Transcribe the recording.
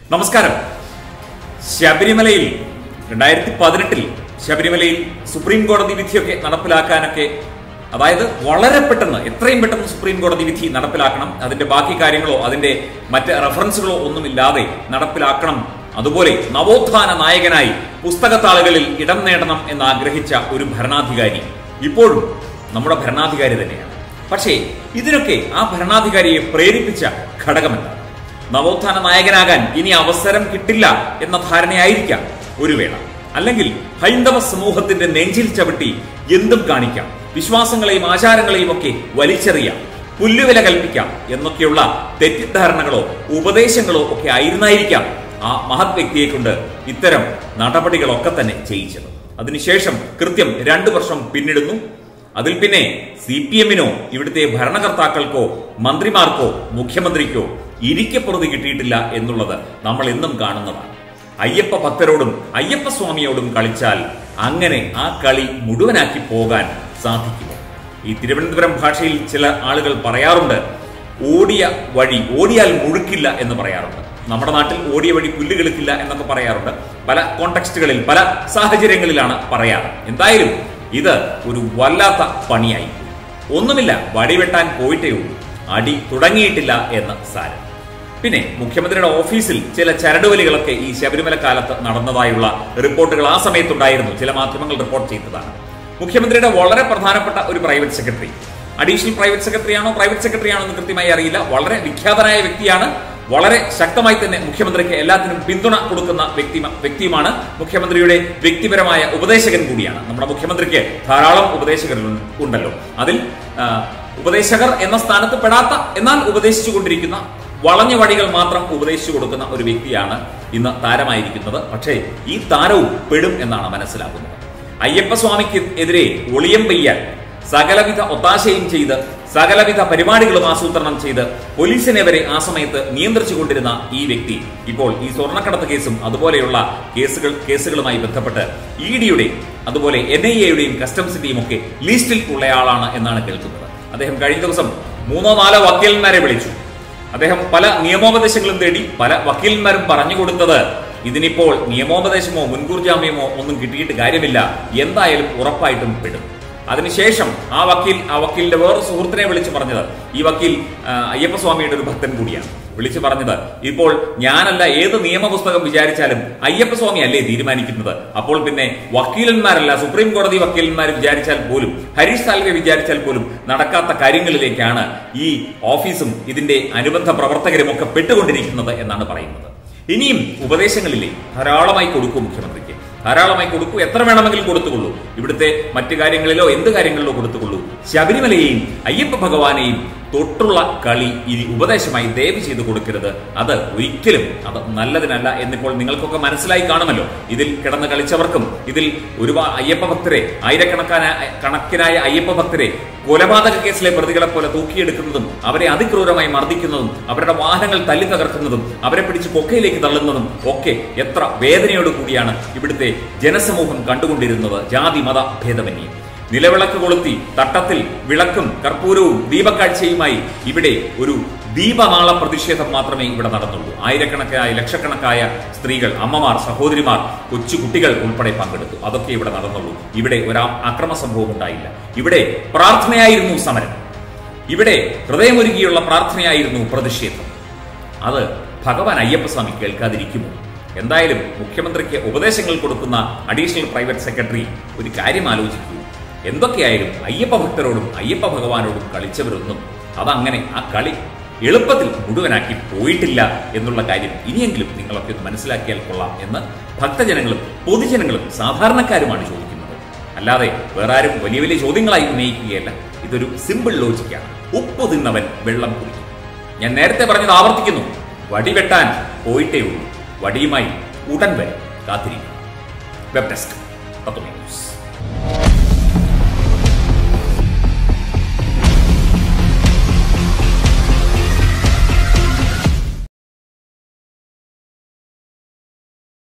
നമസ്കാരം ശബരിമലയിൽ രണ്ടായിരത്തി പതിനെട്ടിൽ ശബരിമലയിൽ സുപ്രീം കോടതി വിധിയൊക്കെ നടപ്പിലാക്കാനൊക്കെ അതായത് വളരെ പെട്ടെന്ന് എത്രയും പെട്ടെന്ന് സുപ്രീം കോടതി വിധി നടപ്പിലാക്കണം അതിന്റെ ബാക്കി കാര്യങ്ങളോ അതിന്റെ മറ്റ് റെഫറൻസുകളോ ഒന്നുമില്ലാതെ നടപ്പിലാക്കണം അതുപോലെ നവോത്ഥാന നായകനായി പുസ്തകത്താളുകളിൽ ഇടം നേടണം എന്ന് ആഗ്രഹിച്ച ഒരു ഭരണാധികാരി ഇപ്പോഴും നമ്മുടെ ഭരണാധികാരി തന്നെയാണ് പക്ഷേ ഇതിനൊക്കെ ആ ഭരണാധികാരിയെ പ്രേരിപ്പിച്ച ഘടകമെന്താണ് നവോത്ഥാന നായകനാകാൻ ഇനി അവസരം കിട്ടില്ല എന്ന ധാരണയായിരിക്കാം ഒരു വേള അല്ലെങ്കിൽ ഹൈന്ദവ സമൂഹത്തിന്റെ നെഞ്ചിൽ ചവിട്ടി എന്തും കാണിക്കാം വിശ്വാസങ്ങളെയും ആചാരങ്ങളെയും ഒക്കെ വലിച്ചെറിയാം പുല്ലുവില കൽപ്പിക്കാം എന്നൊക്കെയുള്ള തെറ്റിദ്ധാരണകളോ ഉപദേശങ്ങളോ ഒക്കെ ആയിരുന്നായിരിക്കാം ആ മഹത് വ്യക്തിയെ കൊണ്ട് ഇത്തരം നടപടികളൊക്കെ തന്നെ ചെയ്യിച്ചത് അതിനുശേഷം കൃത്യം രണ്ടു വർഷം പിന്നിടുന്നു അതിൽ പിന്നെ സി പി എമ്മിനോ ഇവിടുത്തെ ഭരണകർത്താക്കൾക്കോ മന്ത്രിമാർക്കോ മുഖ്യമന്ത്രിക്കോ ഇരിക്കപ്പുറത്ത് കിട്ടിയിട്ടില്ല എന്നുള്ളത് നമ്മൾ എന്നും കാണുന്നതാണ് അയ്യപ്പ ഭക്തരോടും അയ്യപ്പ സ്വാമിയോടും കളിച്ചാൽ അങ്ങനെ ആ കളി മുഴുവനാക്കി പോകാൻ സാധിക്കുമോ ഈ തിരുവനന്തപുരം ഭാഷയിൽ ചില ആളുകൾ പറയാറുണ്ട് ഓടിയ വഴി ഓടിയാൽ മുഴുക്കില്ല എന്ന് പറയാറുണ്ട് നമ്മുടെ നാട്ടിൽ ഓടിയ വഴി പുല്ല് കിളുക്കില്ല എന്നൊക്കെ പറയാറുണ്ട് പല കോണ്ടക്സ്റ്റുകളിൽ പല സാഹചര്യങ്ങളിലാണ് പറയാറ് എന്തായാലും ഇത് ഒരു വല്ലാത്ത പണിയായി ഒന്നുമില്ല വടി വെട്ടാൻ പോയിട്ടേ ഉള്ളൂ അടി തുടങ്ങിയിട്ടില്ല എന്ന് സാരം പിന്നെ മുഖ്യമന്ത്രിയുടെ ഓഫീസിൽ ചില ചരടുവലികളൊക്കെ ഈ ശബരിമല കാലത്ത് നടന്നതായുള്ള റിപ്പോർട്ടുകൾ ആ സമയത്തുണ്ടായിരുന്നു ചില മാധ്യമങ്ങൾ റിപ്പോർട്ട് ചെയ്തതാണ് മുഖ്യമന്ത്രിയുടെ വളരെ പ്രധാനപ്പെട്ട ഒരു private secretary additional private secretary ആണോ പ്രൈവറ്റ് സെക്രട്ടറി ആണോ എന്ന് കൃത്യമായി അറിയില്ല വളരെ വിഖ്യാതനായ വ്യക്തിയാണ് വളരെ ശക്തമായി തന്നെ മുഖ്യമന്ത്രിക്ക് എല്ലാത്തിനും പിന്തുണ കൊടുക്കുന്ന വ്യക്തി വ്യക്തിയുമാണ് മുഖ്യമന്ത്രിയുടെ വ്യക്തിപരമായ ഉപദേശകൻ കൂടിയാണ് നമ്മുടെ മുഖ്യമന്ത്രിക്ക് ധാരാളം ഉപദേശകർ ഉണ്ടല്ലോ അതിൽ ആ, ഉപദേശകർ എന്ന സ്ഥാനത്ത് പെടാത്ത എന്നാൽ ഉപദേശിച്ചുകൊണ്ടിരിക്കുന്ന വളഞ്ഞ വഴികൾ മാത്രം ഉപദേശിച്ചു കൊടുക്കുന്ന ഒരു വ്യക്തിയാണ് ഇന്ന് താരമായിരിക്കുന്നത് പക്ഷേ ഈ താരവും പെടും എന്നാണ് മനസ്സിലാക്കുന്നത് അയ്യപ്പസ്വാമിക്ക് എതിരെ ഒളിയം പെയ്യാൻ സകലവിധ ഒത്താശയും ചെയ്ത് സകലവിധ പരിപാടികളും ആസൂത്രണം ചെയ്ത് പോലീസിനെ വരെ ആ സമയത്ത് നിയന്ത്രിച്ചുകൊണ്ടിരുന്ന ഈ വ്യക്തി ഇപ്പോൾ ഈ സ്വർണ്ണക്കടത്ത് കേസും അതുപോലെയുള്ള കേസുകൾ കേസുകളുമായി ബന്ധപ്പെട്ട് ഇ ഡിയുടെ അതുപോലെ എൻ ഐ എയുടെയും കസ്റ്റംസിന്റെയും ഒക്കെ ലിസ്റ്റിൽ ഉള്ളയാളാണ് എന്നാണ് കേൾക്കുന്നത് അദ്ദേഹം കഴിഞ്ഞ ദിവസം മൂന്നോ നാലോ വക്കീലന്മാരെ വിളിച്ചു അദ്ദേഹം പല നിയമോപദേശങ്ങളും തേടി പല വക്കീലന്മാരും പറഞ്ഞു കൊടുത്തത് ഇതിനിപ്പോൾ നിയമോപദേശമോ മുൻകൂർ ജാമ്യമോ ഒന്നും കിട്ടിയിട്ട് കാര്യമില്ല എന്തായാലും ഉറപ്പായിട്ടും പെടും അതിനുശേഷം ആ വക്കീൽ ആ വക്കീലിന്റെ വേറെ സുഹൃത്തിനെ വിളിച്ചു പറഞ്ഞത് ഈ വക്കീൽ ആ, അയ്യപ്പസ്വാമിയുടെ ഒരു ഭക്തൻ കൂടിയാണ് വിളിച്ചു പറഞ്ഞത് ഇപ്പോൾ ഞാനല്ല ഏത് നിയമപുസ്തകം വിചാരിച്ചാലും അയ്യപ്പസ്വാമി അല്ലേ തീരുമാനിക്കുന്നത് അപ്പോൾ പിന്നെ വക്കീലന്മാരല്ല സുപ്രീം കോടതി വക്കീലന്മാർ വിചാരിച്ചാൽ പോലും ഹരീഷ് സാൽവെ വിചാരിച്ചാൽ പോലും നടക്കാത്ത കാര്യങ്ങളിലേക്കാണ് ഈ ഓഫീസും ഇതിന്റെ അനുബന്ധ പ്രവർത്തകരും ഒക്കെ പെട്ടുകൊണ്ടിരിക്കുന്നത് എന്നാണ് പറയുന്നത് ഇനിയും ഉപദേശങ്ങളില്ലേ ധാരാളമായി കൊടുക്കും മുഖ്യമന്ത്രിക്ക് ധാരാളമായി കൊടുക്കൂ എത്ര വേണമെങ്കിലും കൊടുത്തുകൊള്ളൂ ഇവിടുത്തെ മറ്റു കാര്യങ്ങളിലോ എന്ത് കാര്യങ്ങളിലോ കൊടുത്തുകൊള്ളൂ ശബരിമലയെയും അയ്യപ്പ ഭഗവാനെയും തൊട്ടുള്ള കളി ഇനി ഉപദേശമായി ദയവ് ചെയ്ത് കൊടുക്കരുത് അത് ഒരിക്കലും അത് നല്ലതിനല്ല എന്നിപ്പോൾ നിങ്ങൾക്കൊക്കെ മനസ്സിലായി കാണുമല്ലോ ഇതിൽ കിടന്ന് കളിച്ചവർക്കും ഇതിൽ ഒരുപാട് അയ്യപ്പ ഭക്തരെ ആയിരക്കണക്കാന കണക്കിനായ അയ്യപ്പ ഭക്തരെ കൊലപാതക കേസിലെ പ്രതികളെ പോലെ തൂക്കിയെടുക്കുന്നതും അവരെ അതിക്രൂരമായി മർദ്ദിക്കുന്നതും അവരുടെ വാഹനങ്ങൾ തല്ലി തകർക്കുന്നതും അവരെ പിടിച്ച് കൊക്കയിലേക്ക് തള്ളുന്നതും ഒക്കെ എത്ര വേദനയോട് കൂടിയാണ് ഇവിടുത്തെ ജനസമൂഹം കണ്ടുകൊണ്ടിരുന്നത് ജാതി മത ഭേദമന്യേ നിലവിളക്ക് കൊളുത്തി തട്ടത്തിൽ വിളക്കും കർപ്പൂരവും ദീപക്കാഴ്ചയുമായി ഇവിടെ ഒരു ദീപനാള പ്രതിഷേധം മാത്രമേ ഇവിടെ നടന്നുള്ളൂ ആയിരക്കണക്കായ ലക്ഷക്കണക്കായ സ്ത്രീകൾ അമ്മമാർ സഹോദരിമാർ കൊച്ചു കുട്ടികൾ ഉൾപ്പെടെ പങ്കെടുത്തു അതൊക്കെ ഇവിടെ നടന്നുള്ളൂ ഇവിടെ ഒരു അക്രമ സംഭവം ഉണ്ടായില്ല ഇവിടെ പ്രാർത്ഥനയായിരുന്നു സമരം ഇവിടെ ഹൃദയമൊരുകിയുള്ള പ്രാർത്ഥനയായിരുന്നു പ്രതിഷേധം അത് ഭഗവാൻ അയ്യപ്പസ്വാമി കേൾക്കാതിരിക്കുമോ എന്തായാലും മുഖ്യമന്ത്രിക്ക് ഉപദേശങ്ങൾ കൊടുക്കുന്ന അഡീഷണൽ പ്രൈവറ്റ് സെക്രട്ടറി ഒരു കാര്യം ആലോചിക്കൂ എന്തൊക്കെയായാലും അയ്യപ്പ ഭക്തരോടും അയ്യപ്പ ഭഗവാനോടും കളിച്ചവരൊന്നും അതങ്ങനെ ആ കളി എളുപ്പത്തിൽ മുഴുവനാക്കി പോയിട്ടില്ല എന്നുള്ള കാര്യം ഇനിയെങ്കിലും നിങ്ങളൊക്കെ ഒന്ന് മനസ്സിലാക്കിയാൽ കൊള്ളാം എന്ന് ഭക്തജനങ്ങളും പൊതുജനങ്ങളും സാധാരണക്കാരുമാണ് ചോദിക്കുന്നത് അല്ലാതെ വേറെ ആരും വലിയ വലിയ ചോദ്യങ്ങളായി ഉന്നയിക്കുകയല്ല ഇതൊരു സിമ്പിൾ ലോജിക്കാണ് ഉപ്പ് തിന്നവൻ വെള്ളം കുടിക്കും ഞാൻ നേരത്തെ പറഞ്ഞത് ആവർത്തിക്കുന്നു വടിവെട്ടാൻ പോയിട്ടേ ഉള്ളൂ വടിയുമായി ഉടൻ വരെ കാത്തിരിക്കും വെബ് ഡെസ്ക് തത്വമേ ന്യൂസ്